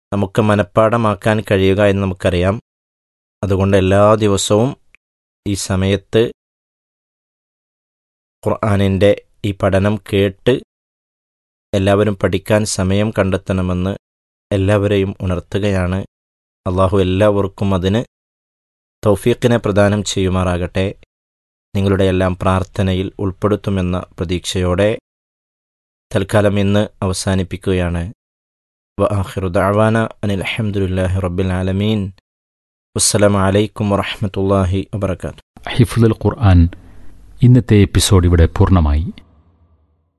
നമുക്ക് മനഃപ്പാടമാക്കാൻ കഴിയുക എന്ന് നമുക്കറിയാം അതുകൊണ്ട് എല്ലാ ദിവസവും ഈ സമയത്ത് ഖുർആാനിൻ്റെ ഈ പഠനം കേട്ട് എല്ലാവരും പഠിക്കാൻ സമയം കണ്ടെത്തണമെന്ന് എല്ലാവരെയും ഉണർത്തുകയാണ് അള്ളാഹു എല്ലാവർക്കും അതിന് തൗഫീഖിനെ പ്രദാനം ചെയ്യുമാറാകട്ടെ നിങ്ങളുടെ എല്ലാം പ്രാർത്ഥനയിൽ ഉൾപ്പെടുത്തുമെന്ന പ്രതീക്ഷയോടെ തൽക്കാലം ഇന്ന് അവസാനിപ്പിക്കുകയാണ് വആഖിറു ദഅവാന അനിൽ അൽഹംദുലില്ലാഹി റബ്ബിൽ ആലമീൻ വസ്സലാമു അലൈക്കും വറഹ്മത്തുള്ളാഹി വബറകാതുഹു ഹിഫ്ലുൽ ഖുർആൻ ഇന്നത്തെ എപ്പിസോഡ് ഇവിടെ പൂർണ്ണമായി